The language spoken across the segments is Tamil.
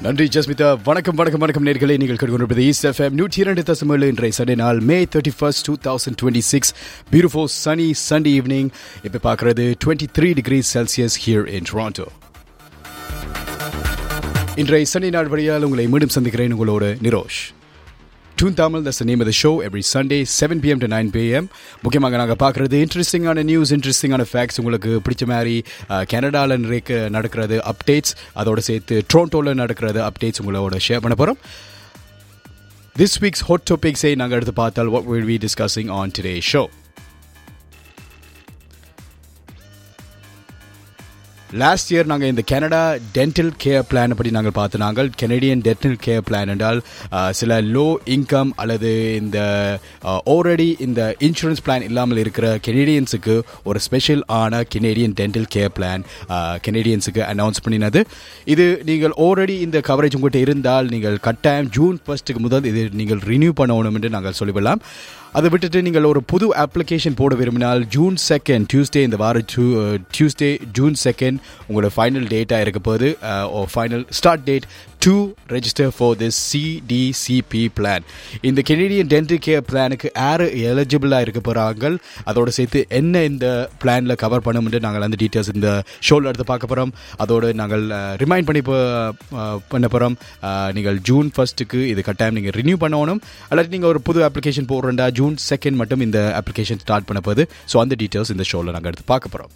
நன்றி ஜஸ்மிதா வணக்கம் வணக்கம் வணக்கம் நேர்களை நீங்கள் கேட்டுக்கொண்டிருப்பது ஈஸ்ட் எஃப்எம் நூற்றி இரண்டு தசம் ஏழு இன்றைய சண்டே நாள் May thirty first two thousand twenty six beautiful சனி சண்டே ஈவினிங் இப்போ பார்க்குறது twenty three degree Celsius here in Toronto இன்றைய சண்டே நாள் வழியால் உங்களை மீண்டும் சந்திக்கிறேன் உங்களோட Nirosh Tune Tamil, that's the name of the show, every Sunday, 7 p.m. to 9 p.m. முக்கியமாக நாங்கள் பார்க்குறது இன்ட்ரெஸ்டிங்கான நியூஸ் இன்ட்ரெஸ்டிங்கான ஃபேக்ட்ஸ் உங்களுக்கு பிடிச்ச மாதிரி கனடாவில் நிறைய நடக்கிறது அப்டேட்ஸ் அதோட சேர்த்து ட்ரோண்டோவில் நடக்கிறது அப்டேட்ஸ் உங்களோட ஷேர் பண்ண போகிறோம் திஸ் வீக்ஸ் ஹாட் டாபிக்ஸை நாங்கள் எடுத்து பார்த்தால் what will be discussing on today show last year நாங்கள் இந்த கனடா டென்டல் கேர் பிளான் பற்றி நாங்கள் பார்த்து நாங்கள் கெனடியன் டென்டல் கேர் பிளான் என்றால் அஹ், சில லோ இன்கம் அல்லது இந்த ஆல்ரெடி இந்த இன்சூரன்ஸ் பிளான் இல்லாமல் இருக்கிற கெனடியன்ஸுக்கு ஒரு ஸ்பெஷல் ஆன கெனடியன் டென்டல் கேர் பிளான் கெனடியன்ஸுக்கு அனௌன்ஸ் பண்ணினது இது நீங்கள் ஆல்ரெடி இந்த கவரேஜ் உங்கள்கிட்ட இருந்தால் நீங்கள் கட்டாயம் ஜூன் ஃபர்ஸ்ட்டுக்கு முதல் இது நீங்கள் ரினியூ பண்ணணும் என்று நாங்கள் சொல்லிவிடலாம் அதை விட்டுட்டு நீங்கள் ஒரு புது அப்ளிகேஷன் போட விரும்பினால் ஜூன் செகண்ட் டியூஸ்டே இந்த வார டியூஸ்டே ஜூன் செகண்ட் உங்களோட ஃபைனல் டேட்டாக இருக்க போது final start date to register for this CDCP plan இந்த கெனடியன் டென்டல் கேர் பிளானுக்கு யார் எலிஜிபிளாக இருக்க போகிறாங்க அதோட சேர்த்து என்ன இந்த பிளானில் கவர் பண்ணும்னு நாங்கள் அந்த டீட்டெயில்ஸ் இந்த ஷோவில் எடுத்து பார்க்க போகிறோம் அதோடு நாங்கள் ரிமைண்ட் பண்ணி போ- அஹ், பண்ண போகிறோம் நீங்கள் ஜூன் ஃபர்ஸ்ட்டுக்கு இது கட்டாயம் நீங்கள் ரினியூ பண்ணணும் அல்லது நீங்கள் ஒரு புது அப்ளிகேஷன் போடுறேன்டா ஜூன் செகண்ட் மட்டும் இந்த அப்ளிகேஷன் ஸ்டார்ட் பண்ண போகுது ஸோ அந்த டீட்டெயில்ஸ் இந்த ஷோவில் நாங்கள் எடுத்து பார்க்க போகிறோம்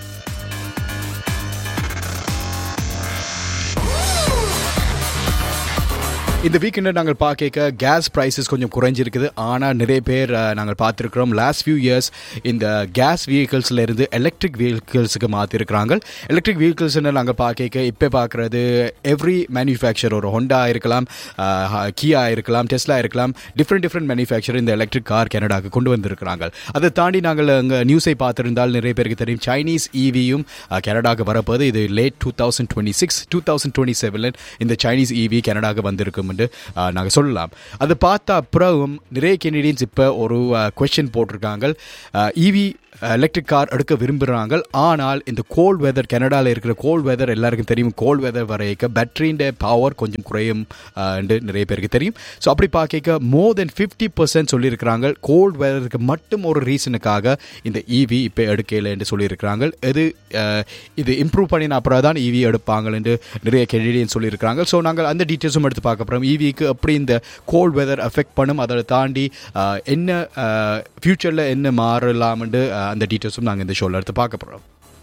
இந்த வீக்கெண்டு நாங்கள் பார்க்க கேஸ் ப்ரைஸஸ் கொஞ்சம் குறைஞ்சிருக்குது ஆனால் நிறைய பேர் அஹ், நாங்கள் பார்த்துருக்குறோம் லாஸ்ட் ஃபியூ இயர்ஸ் இந்த கேஸ் வெஹிக்கிள்ஸ்ல இருந்து எலக்ட்ரிக் வெஹிக்கிள்ஸுக்கு மாற்றிருக்கிறாங்க எலக்ட்ரிக் வெஹிக்கிள்ஸ்னு நாங்கள் பார்க்க இப்போ பார்க்குறது எவ்ரி மேனுஃபேக்சர் ஒரு ஹொண்டா இருக்கலாம் கியா இருக்கலாம் டெஸ்லா இருக்கலாம் டிஃப்ரெண்ட் டிஃப்ரெண்ட் மேனுஃபேக்சர் இந்த எலக்ட்ரிக் கார் கனடாக்கு கொண்டு வந்திருக்கிறாங்க அதை தாண்டி நாங்கள் அங்கே நியூஸை பார்த்திருந்தால் நிறைய பேருக்கு தெரியும் சைனீஸ் ஈவியும் கனடாக்கு வரப்போது இது late two thousand twenty six two thousand twenty செவனில் இந்த சைனீஸ் ஈவி கனடாக்கு வந்திருக்கும் என்று நாங்கள் சொல்லலாம் அது பார்த்தா அப்புறம் நிறைய கெனடியன்ஸ் இப்போ ஒரு கொஸ்டின் போட்டிருக்காங்க ஈவி எலக்ட்ரிக் கார் எடுக்க விரும்புகிறாங்க ஆனால் இந்த கோல்ட் வெதர் கனடாவில் இருக்கிற கோல்ட் வெதர் எல்லாருக்கும் தெரியும் கோல்ட் வெதர் வரைக்க பேட்டரியின் பவர் கொஞ்சம் குறையும் அஹ், என்று நிறைய பேருக்கு தெரியும் ஸோ அப்படி பார்க்க மோர் தென் ஃபிஃப்டி பர்சன்ட் சொல்லியிருக்கிறாங்க கோல்ட் வெதருக்கு மட்டும் ஒரு ரீசனுக்காக இந்த ஈவி இப்போ எடுக்கல என்று சொல்லியிருக்கிறாங்க இது அஹ், இது இம்ப்ரூவ் பண்ணின அப்புறம் தான் ஈவி எடுப்பாங்க என்று நிறைய கெனடியன் சொல்லியிருக்கிறாங்க ஸோ நாங்கள் அந்த டீட்டெயில்ஸும் எடுத்து பார்க்க போகிறோம் ஈவிக்கு எப்படி இந்த கோல்ட் வெதர் அஃபெக்ட் பண்ணும் அதை தாண்டி அஹ், என்ன ஃப்யூச்சரில் என்ன மாறலாம்னு அஹ், அந்த டீட்டெயில்ஸும் நாங்கள் இந்த ஷோவில் எடுத்து பார்க்க போகிறோம்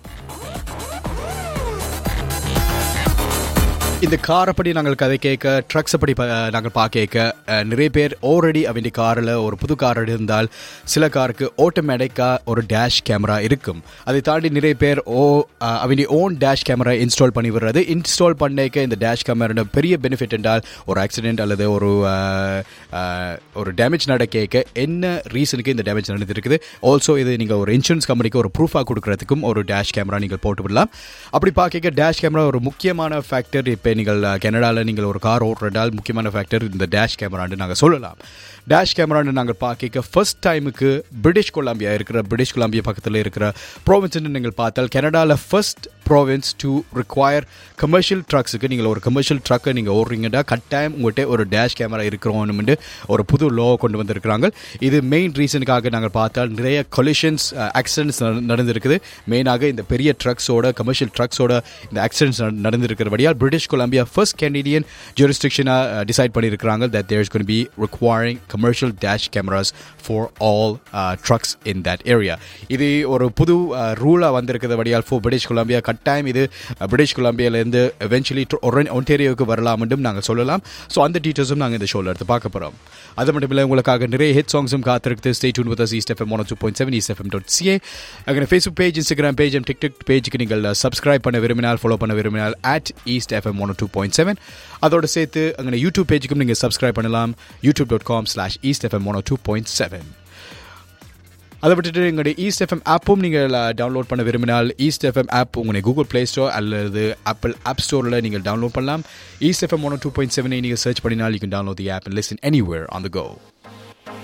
இந்த காரை படி நாங்கள் கதை கேட்க ட்ரக்ஸை படி ப- நாங்கள் பார்க்க கேட்க அஹ், நிறைய பேர் ஆல்ரெடி அவன் காரில் ஒரு புது கார் இருந்தால் சில காருக்கு ஆட்டோமேட்டிக்காக ஒரு டேஷ் கேமரா இருக்கும் அதை தாண்டி நிறைய பேர் ஓ அவன் ஓன் டேஷ் கேமரா இன்ஸ்டால் பண்ணி விடுறது இன்ஸ்டால் பண்ணிக்க இந்த டேஷ் கேமரா பெரிய பெனிஃபிட் என்றால் ஒரு ஆக்சிடென்ட் அல்லது ஒரு அஹ், அஹ், ஒரு டேமேஜ் நடக்க என்ன ரீசனுக்கு இந்த டேமேஜ் நடந்திருக்குது ஆல்சோ இது நீங்கள் ஒரு இன்சூரன்ஸ் கம்பெனிக்கு ஒரு ப்ரூஃபாக கொடுக்கறதுக்கும் ஒரு டேஷ் கேமரா நீங்கள் போட்டு விடலாம் அப்படி பார்க்க டேஷ் கேமரா ஒரு முக்கியமான ஃபேக்டர் இப்போ நீங்கள் கனடாவில் நீங்கள் ஒரு கார் ஓட்டுறதால் முக்கியமான ஃபேக்டர் இந்த டேஷ் கேமரான்னு நாங்கள் சொல்லலாம் டேஷ் கேமரான்னு நாங்கள் பார்க்க ஃபர்ஸ்ட் டைமுக்கு பிரிட்டிஷ் கொலம்பியா இருக்கிற பிரிட்டிஷ் கொலம்பியா பக்கத்தில் இருக்கிற ப்ரோவின்ஸ்னு நீங்கள் பார்த்தால் கனடாவில் first province to require commercial ட்ரக்ஸுக்கு நீங்கள் ஒரு கமர்ஷியல் ட்ரக்கை நீங்கள் ஓடுறீங்கன்னா கட்டாயம் உங்கள்கிட்ட ஒரு டேஷ் கேமரா இருக்கிறோம்னு ஒரு புது லோ கொண்டு வந்திருக்கிறாங்க இது மெயின் ரீசனுக்காக நாங்கள் பார்த்தால் நிறைய கொலிஷன்ஸ் ஆக்சிடென்ட்ஸ் நடந்திருக்குது மெயினாக இந்த பெரிய ட்ரக்ஸோட கமர்ஷியல் ட்ரக்ஸோட இந்த ஆக்சிடென்ட்ஸ் நடந்திருக்கிறபடியால் பிரிட்டிஷ் கொலம்பியா ஃபர்ஸ்ட் கெனடியன் ஜூரிஸ்டிக்ஷனாக டிசைட் பண்ணியிருக்கிறாங்க that there is going to be requiring commercial dash cameras for all uh, trucks in that area இது ஒரு புது ரூலாக வந்திருக்கிறது வழியால் ஃபோர் பிரிட்டிஷ் கொலம்பியா கட்டாயம் இது uh, பிரிட்டிஷ் கொலம்பியாலேருந்து எவென்ச்சுவலி ஒன்டேரியோவுக்கு வரலாம் என்றும் நாங்கள் சொல்லலாம் ஸோ அந்த டீட்டெயில்ஸும் நாங்கள் இந்த ஷோவில் எடுத்து பார்க்க போகிறோம் அது மட்டும் இல்லை உங்களுக்காக நிறைய ஹிட் சாங்ஸும் காத்திருக்குது stay tune with East FM one two point seven East FM dot CA அங்கே Facebook page Instagram page and TikTok பேஜுக்கு நீங்கள் சப்ஸ்கிரைப் பண்ண விரும்பினால் ஃபாலோ பண்ண விரும்பினால் at East FM one two point seven அதோட சேர்த்து அங்கே யூடியூப் பேஜுக்கும் நீங்கள் சப்ஸ்கிரைப் பண்ணலாம் YouTube dot com slash East FM one two point seven அதை விட்டுட்டு எங்களுடைய ஈஸ்ட் எஃப்எம் ஆப்பும் நீங்கள் டவுன்லோட் பண்ண விரும்பினால் ஈஸ்ட் எஃப்எம் ஆப் உங்களுடைய கூகுள் ப்ளே ஸ்டோர் அல்லது ஆப்பிள் ஆப் ஸ்டோரில் நீங்கள் டவுன்லோட் பண்ணலாம் East FM one two point செவனை நீங்கள் சர்ச் பண்ணினால் you can download the app and listen anywhere on the go